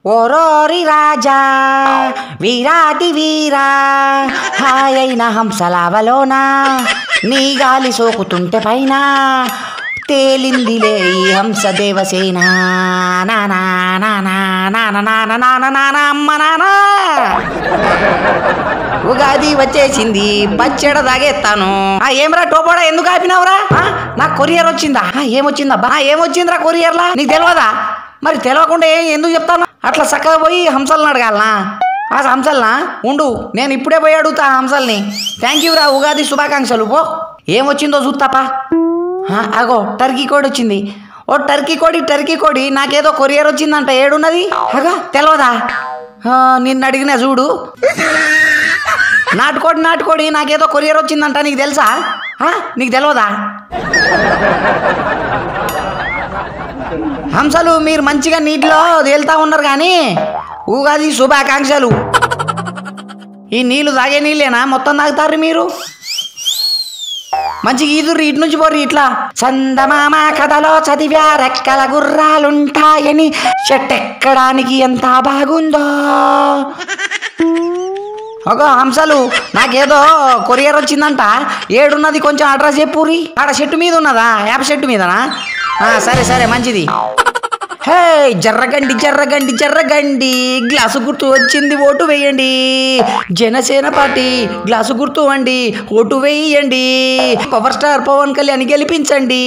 ఓరోరి రాజా వీరాది వీరా హాయైన హంసలావలోన నీ గాలి సోకుతుంటే పైన తేలిందిలే ఈ హంస దేవసేన నానా నానా నాన నాన నాన నాన అమ్మ నానా ఉగాది వచ్చేసింది పచ్చడ తాగేస్తాను ఆ ఏమరా టోపోడా ఎందుకు ఆపినావురా ఆ, నాకు కొరియర్ వచ్చిందా ఆ, ఏమొచ్చిందా బా ఏమొచ్చిందిరా కొరియర్లా నీకు తెలియదా మరి తెలియకుండా ఏ- ఎందుకు చెప్తాను అట్లా చక్కగా పోయి హంసలను అడగాలనా ఆ హంసలనా ఉండు నేను ఇప్పుడే పోయి అడుగుతా ఆ హంసల్ని థ్యాంక్ యూ రా ఉగాది శుభాకాంక్షలు పో ఏమొచ్చిందో చూస్తాపా ఆ, అగో టర్కీ కోడి వచ్చింది ఓ టర్కీ కోడి టర్కీ కోడి నాకేదో కొరియర్ వచ్చిందంట ఏడున్నది అగా తెలియదా ఆ, నిన్ను అడిగినా చూడు నాటుకోడి నాటుకోడి నాకేదో కొరియర్ వచ్చిందంట నీకు తెలుసా ఆ? నీకు తెలియదా హంసలు మీరు మంచిగా నీటిలో తేలుతా ఉన్నారు కానీ ఉగాది శుభాకాంక్షలు ఈ నీళ్లు తాగే నీళ్ళేనా మొత్తం తాగుతారు మీరు మంచిగా ఈదుర్రి ఇటు నుంచి పోర్రి ఇట్లా చందమామ కథలో చదివా రెక్కల గుర్రాలుంటాయని చెట్టెక్కడానికి ఎంత బాగుందో ఒక హంసలు నాకేదో కొరియర్ వచ్చిందంట ఏడున్నది కొంచెం అడ్రస్ చెప్పురి ఆడ చెట్టు మీద ఉన్నదా యాప చెట్టు మీదనా ఆ, సరే సరే మంచిది హే జర్రగండి జర్రగండి జర్రగండి గ్లాసు గుర్తు వచ్చింది ఓటు వేయండి జనసేన పార్టీ గ్లాసు గుర్తు అండి ఓటు వేయండి పవర్ స్టార్ పవన్ కళ్యాణ్ గెలిపించండి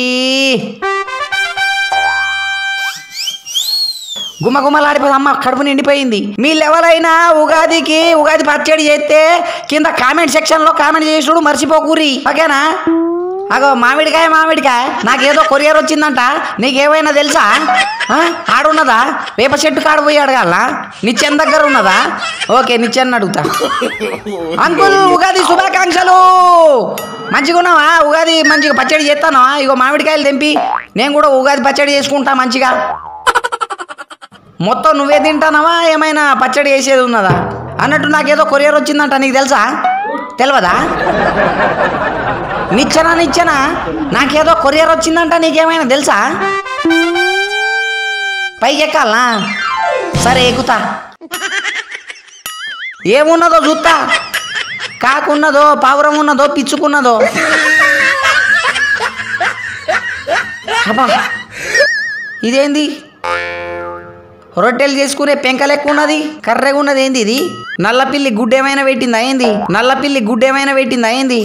గుమగుమలాడిపోయి అమ్మ కడుపు నిండిపోయింది మీరు ఎవరైనా ఉగాదికి ఉగాది పచ్చడి చేస్తే కింద కామెంట్ సెక్షన్ లో కామెంట్ చేసుడు మర్చిపోకూరి ఓకేనా అగో మామిడికాయ మామిడికాయ నాకేదో కొరియర్ వచ్చిందంట నీకేమైనా తెలుసా ఆ? ఆడున్నదా వేప చెట్టు కాడ పోయి అడగాల నిచ్చెన్ దగ్గర ఉన్నదా ఓకే నిచ్చెన్ అడుగుతా అంకుల్ ఉగాది శుభాకాంక్షలు మంచిగా ఉన్నావా ఉగాది మంచిగా పచ్చడి చేస్తానా ఇగో మామిడికాయలు తెంపి నేను కూడా ఉగాది పచ్చడి చేసుకుంటా మంచిగా మొత్తం నువ్వే తింటానవా ఏమైనా పచ్చడి వేసేది ఉన్నదా అన్నట్టు నాకేదో కొరియర్ వచ్చిందంట నీకు తెలుసా తెలియదా నిచ్చనా నిచ్చనా నాకేదో కొరియర్ వచ్చిందంట నీకేమైనా తెలుసా పైకి ఎక్కాలనా సరే ఎక్కుతా ఏమున్నదో చూస్తా కాకున్నదో పావురం ఉన్నదో పిచ్చుకున్నదో అబ్బా ఇదేంది రొట్టెలు చేసుకునే పెంక లెక్క ఉన్నది కర్రెగా ఉన్నది ఏంది ఇది నల్లపిల్లి గుడ్డ ఏమైనా పెట్టిందా ఏంది నల్లపిల్లి గుడ్డ ఏమైనా పెట్టిందా ఏంది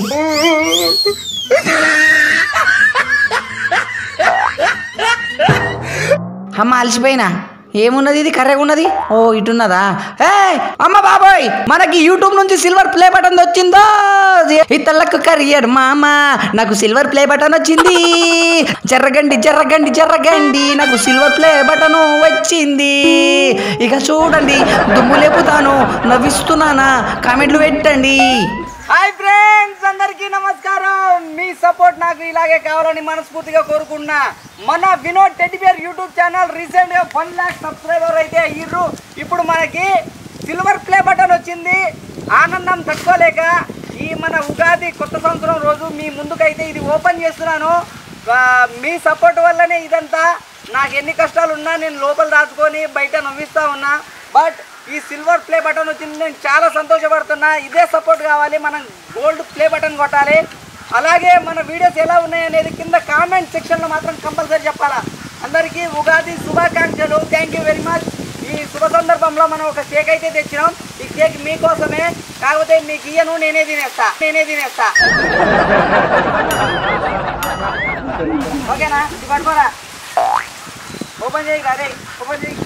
అమ్మ అలసిపోయినా ఏమున్నది ఇది కర్రెగా ఉన్నది ఓ ఇటున్నదా ఏ అమ్మ బాబోయ్ మనకి యూట్యూబ్ నుంచి సిల్వర్ ప్లే బటన్ వచ్చిందో ఇతళ్ళకు కరియర్ మామ నాకు సిల్వర్ ప్లే బటన్ వచ్చింది జర్రగండి జర్రగండి జర్రగండి నాకు సిల్వర్ ప్లే బటన్ వచ్చింది ఇక చూడండి దుమ్ము లేపుతాను నవ్విస్తున్నానా కామెంట్లు పెట్టండి హాయ్ ఫ్రెండ్స్ అందరికీ నమస్కారం మీ సపోర్ట్ నాకు ఇలాగే కావాలని మనస్ఫూర్తిగా కోరుకున్నా మన Vinod teddy bear YouTube channel recent గా వన్ లాక్ సబ్స్క్రైబర్ అయితే అయ్యిర్రు ఇప్పుడు మనకి సిల్వర్ ప్లే బటన్ వచ్చింది ఆనందం తట్టుకోలేక ఈ మన ఉగాది కొత్త సంవత్సరం రోజు మీ ముందుకైతే ఇది ఓపెన్ చేస్తున్నాను ఆ, మీ సపోర్ట్ వల్లనే ఇదంతా నాకు ఎన్ని కష్టాలు ఉన్నా నేను లోపల దాచుకొని బయట నవ్విస్తా ఉన్నా బట్ ఈ సిల్వర్ ప్లే బటన్ వచ్చింది నేను చాలా సంతోషపడుతున్నా ఇదే సపోర్ట్ కావాలి మనం గోల్డ్ ప్లే బటన్ కొట్టాలి అలాగే మన వీడియోస్ ఎలా ఉన్నాయి అనేది కింద కామెంట్ సెక్షన్లో మాత్రం కంపల్సరీ చెప్పాలా అందరికీ ఉగాది శుభాకాంక్షలు థ్యాంక్ యూ వెరీ మచ్ ఈ శుభ సందర్భంలో మనం ఒక కేక్ అయితే తెచ్చినాం ఈ కేక్ మీకోసమే కాకపోతే మీకు ఇయ్యను నేనే తినేస్తా నేనే తినేస్తా ఓకేనా ఇది పట్టుకోరా ఓపెన్ చేయి అదే ఓపెన్ చేయి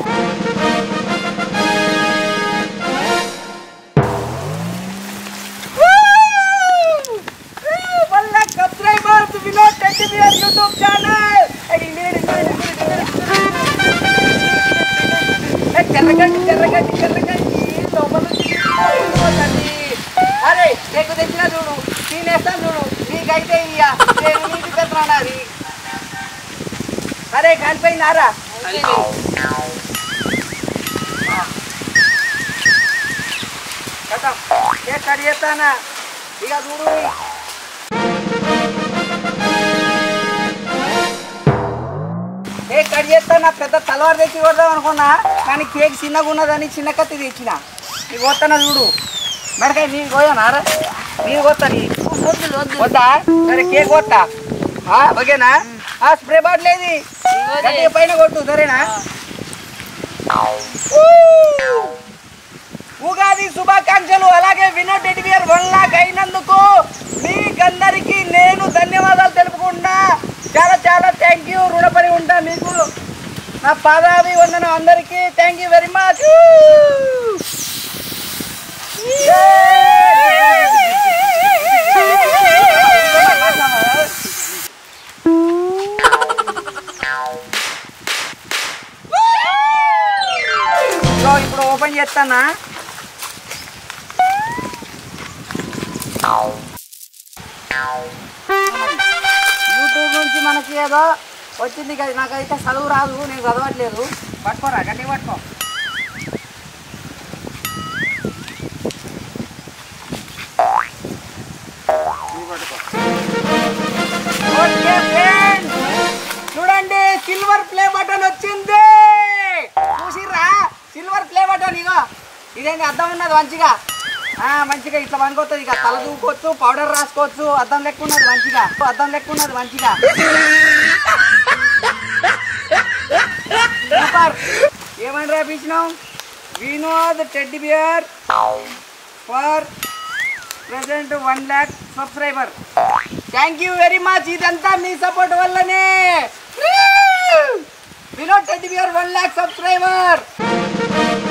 వల్ల సబ్స్క్రైబర్స్ వినోద్ టెక్నియర్ యూట్యూబ్ ఛానల్ చెర్రగండి చెర్రగండి చెర్రగండి లోపల నుంచి పోతుంది. అరే నీకు తెచ్చిన చూడు తినేస్తాను చూడు నీకైతే ఇయ్య నేను నీకు తెస్తున్నాను అది అరే కాలిపోయిందారా కదా కేక్ కట్ చేస్తానా ఇక చూడు కేక్ కట్ చేస్తానా పెద్ద తలవారు తెచ్చి కొడదాం అనుకున్నా కానీ కేక్ చిన్నగా ఉన్నదని చిన్న కత్తి తెచ్చిన నీకు వస్తానా చూడు మెడకాయ నీకు పోయానారా నీకు వస్తా నీ వద్దు వద్దు వద్దా సరే కేక్ వస్తా ఆ, ఓకేనా ఆ స్ప్రే బాటిల్ ఏది గట్టిగా పైన కొట్టు సరేనా ఊ! ఉగాది శుభాకాంక్షలు అలాగే వినోద్ ఎడివియర్ వన్ లాక్ అయినందుకు మీకందరికీ నేను ధన్యవాదాలు తెలుపుకుంటున్నా చాలా చాలా థ్యాంక్ యూ రుణపడి ఉంటా మీకు నా పాదాభి వందనం అందరికీ థ్యాంక్ యూ వెరీ మచ్ ఇగో ఇప్పుడు ఓపెన్ చేస్తానా యూట్యూబ్ నుంచి మనకి ఏదో వచ్చింది కదా నాకైతే చదువు రాదు నేను చదవట్లేదు పట్టుకోరా గట్టి పట్టుకో ఇది పట్టుకో. ఓకే ఫ్రెండ్స్ చూడండి సిల్వర్ ప్లే బటన్ వచ్చింది చూసిర్రా సిల్వర్ ప్లే బటన్ ఇగో ఇదేంటి అద్దం ఉన్నది మంచిగా ఆ, మంచిగా ఇట్లా పనుకోతుంది ఇక తల దూకోవచ్చు పౌడర్ రాసుకోవచ్చు అద్దం లెక్క ఉన్నది మంచిగా అద్దం లెక్క ఉన్నది మంచిగా సూపర్ ఏమని రాపించినాం Vinod teddy bear for present one lakh subscriber thank you very much ఇదంతా మీ సపోర్ట్ వల్లనే Vinod teddy bear one lakh subscriber